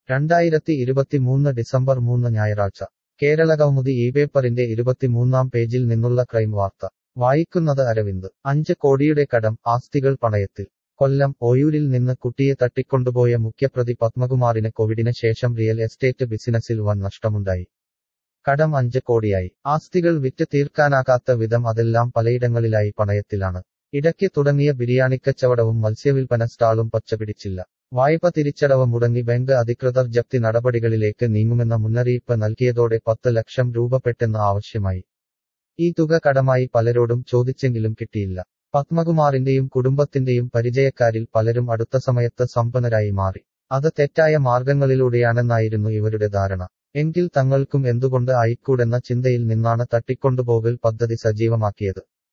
രണ്ടായിരത്തി ഇരുപത്തിമൂന്ന് ഡിസംബർ മൂന്ന് ഞായറാഴ്ച കേരളകൗമുദി ഈ പേപ്പറിന്റെ ഇരുപത്തിമൂന്നാം പേജിൽ നിന്നുള്ള ക്രൈം വാർത്ത വായിക്കുന്നത് അരവിന്ദ് അഞ്ച് കോടിയുടെ കടം ആസ്തികൾ പണയത്തിൽ കൊല്ലം ഓയൂരിൽ നിന്ന് കുട്ടിയെ തട്ടിക്കൊണ്ടുപോയ മുഖ്യപ്രതി പത്മകുമാറിന് കോവിഡിന് ശേഷം റിയൽ എസ്റ്റേറ്റ് ബിസിനസ്സിൽ വൻ നഷ്ടമുണ്ടായി കടം അഞ്ച് കോടിയായി ആസ്തികൾ വിറ്റ് തീർക്കാനാകാത്ത വിധം അതെല്ലാം പലയിടങ്ങളിലായി പണയത്തിലാണ് ഇടയ്ക്ക് തുടങ്ങിയ ബിരിയാണിക്കച്ചവടവും മത്സ്യവിൽപ്പന സ്റ്റാളും പച്ചപിടിച്ചില്ല വായ്പ തിരിച്ചടവ് മുടങ്ങി ബാങ്ക് അധികൃതർ ജപ്തി നടപടികളിലേക്ക് നീങ്ങുമെന്ന മുന്നറിയിപ്പ് നൽകിയതോടെ പത്ത് ലക്ഷം രൂപ പെട്ടെന്ന് ആവശ്യമായി ഈ തുക കടമായി പലരോടും ചോദിച്ചെങ്കിലും കിട്ടിയില്ല പത്മകുമാറിന്റെയും കുടുംബത്തിന്റെയും പരിചയക്കാരിൽ പലരും അടുത്ത സമയത്ത് സമ്പന്നരായി മാറി അത് തെറ്റായ മാർഗങ്ങളിലൂടെയാണെന്നായിരുന്നു ഇവരുടെ ധാരണ എങ്കിൽ തങ്ങൾക്കും എന്തുകൊണ്ട് ആയിക്കൂടെന്ന ചിന്തയിൽ നിന്നാണ് തട്ടിക്കൊണ്ടുപോകൽ പദ്ധതി സജീവമാക്കിയത്